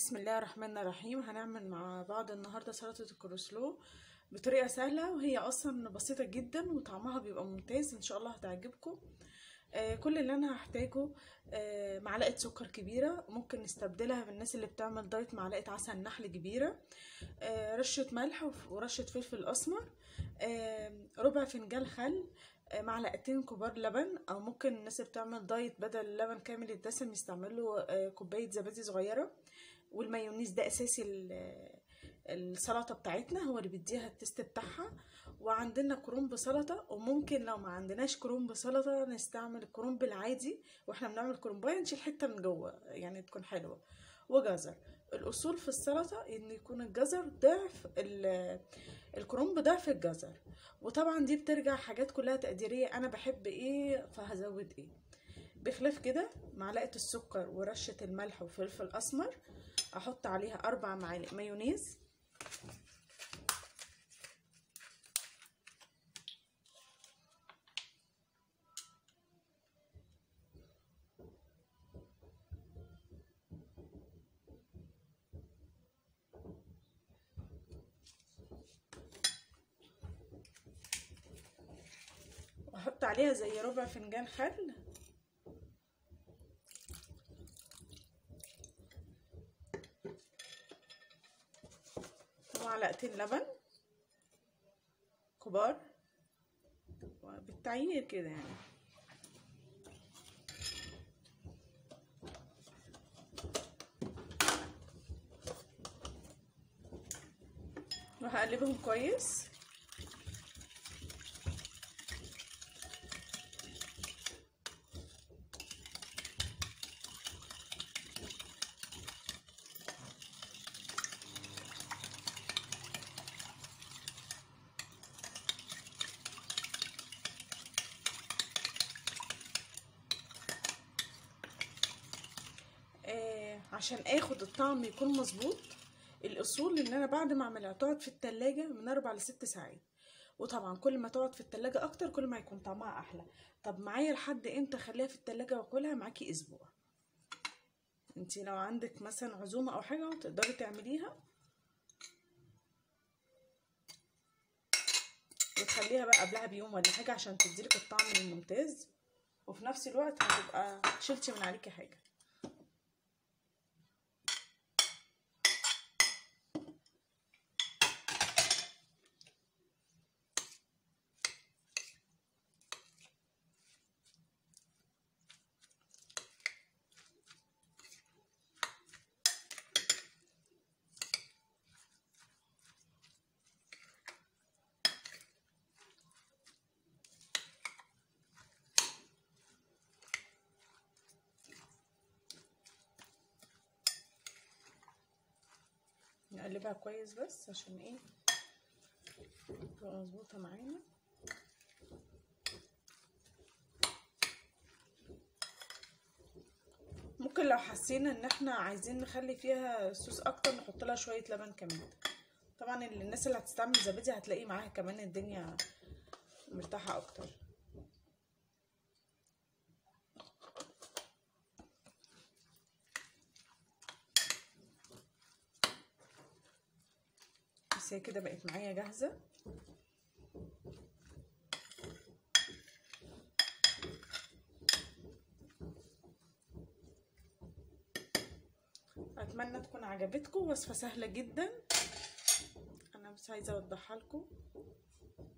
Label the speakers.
Speaker 1: بسم الله الرحمن الرحيم هنعمل مع بعض النهارده سلطة الكروسلو بطريقة سهلة وهي اصلا بسيطة جدا وطعمها بيبقى ممتاز ان شاء الله هتعجبكم آه كل اللي انا هحتاجه آه معلقة سكر كبيرة ممكن نستبدلها بالناس اللي بتعمل دايت معلقة عسل نحل كبيرة آه رشة ملح ورشة فلفل اسمر آه ربع فنجان خل آه معلقتين كبار لبن او ممكن الناس اللي بتعمل دايت بدل اللبن كامل الدسم يستعملوا آه كوباية زبادي صغيرة والمايونيز ده اساسي السلطه بتاعتنا هو اللي بيديها التست بتاعها وعندنا كرنب سلطه وممكن لو ما عندناش كرنب سلطه نستعمل الكرنب العادي واحنا بنعمل كرنبايه نشيل حته من جوه يعني تكون حلوه وجزر الاصول في السلطه ان يكون الجزر ضعف الكرنب ضعف الجزر وطبعا دي بترجع حاجات كلها تقديريه انا بحب ايه فهزود ايه بخلاف كده معلقه السكر ورشه الملح وفلفل اسمر احط عليها اربع معالق مايونيز واحط عليها زي ربع فنجان خل معلقتين لبن كبار بالتعيير كده يعني وهقلبهم كويس عشان اخد الطعم يكون مظبوط الاصول ان انا بعد ما اعملها تقعد في التلاجة من اربع لست ساعات وطبعا كل ما تقعد في التلاجة اكتر كل ما يكون طعمها احلى طب معايا لحد امتى اخليها في التلاجة واكلها معاكي اسبوع انتي لو عندك مثلا عزومة او حاجة تقدري تعمليها وتخليها بقى قبلها بيوم ولا حاجة عشان تديلك الطعم الممتاز وفي نفس الوقت هتبقى شلتي من عليكي حاجة نقلبها كويس بس عشان ايه تبقى مظبوطه معانا ممكن لو حسينا ان احنا عايزين نخلي فيها صوص اكتر نحط لها شويه لبن كمان طبعا الناس اللي هتستعمل زبادي هتلاقي معاها كمان الدنيا مرتاحه اكتر بس هي كده بقت معايا جاهزة اتمنى تكون عجبتكم وصفة سهلة جدا انا بس عايزة اوضحها لكم